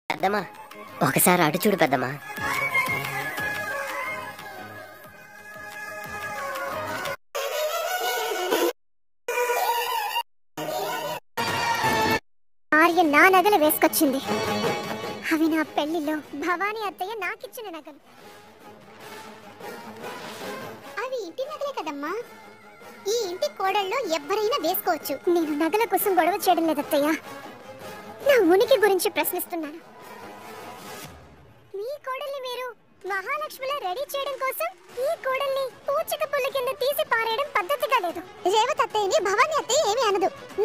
పెద్దమ్మా ఒకసారి అటు చూడు పెద్దమ్మా ఆర్య నా నగలు వేసుకొచ్చింది అవి నా పెళ్లిలో భవానీ అత్తయ్య నాకిచ్చిన నగలు అవి ఇంటి నగలే కదమ్మా ఈ ఇంటి కోడల్లో ఎవ్వరైనా వేసుకోవచ్చు నేను నగల కోసం గొడవ చేయడం లేదు అత్తయ్య నా ఉనికి గురించి ప్రశ్నిస్తున్నాను మీ కోడల్ని మీరు మహాలక్ష్మిలా రెడీ చేయడం కోసం ఈ కోడల్ని పూచిక పుల్ల కింద తీసి పారేయడం పద్ధతిగా లేదు రేవతి అత్తయ్యని భవానీ అత్తయ్య ఏమీ అనదు